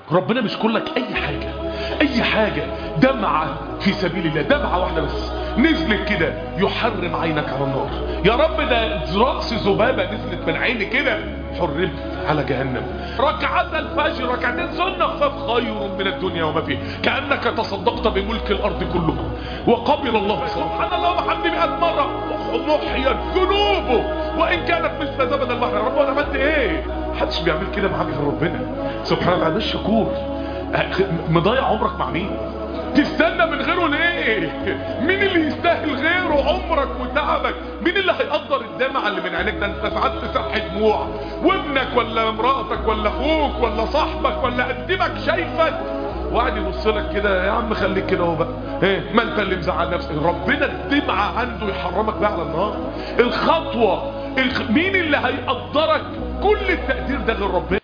ربنا مش كلك اي حاجة اي حاجة دمعة في سبيل الله دمعة واحدة بس نزلت كده يحرم عينك على النار يا رب ده رأس ذبابة نزلت من عيني كده حرمت على جهنم ركعات الفجر ركعتين سنة خفاف خير من الدنيا وما فيه كأنك تصدقت بملك الأرض كله وقبل الله سبحان الله وحمد مئة مرة محيا ذنوبه وإن كانت مثل زبد البحر يا رب أنا عملت إيه محدش بيعمل كده معاك غير ربنا سبحانه وتعالى الشكور مضيع عمرك مع مين تستنى من غيره ليه مين اللي يستاهل غيره عمرك وتعبك مين اللي هيقدر الدمعة اللي من عينيك ده انت ساعات تسحي دموع وابنك ولا مراتك ولا اخوك ولا صاحبك ولا قدمك شايفك وقاعد يبص لك كده يا عم خليك كده اهو بقى ايه ما انت اللي مزعل نفسك ربنا الدمعة عنده يحرمك بقى على النار الخطوة الخ... مين اللي هيقدرك كل التقدير ده غير ربنا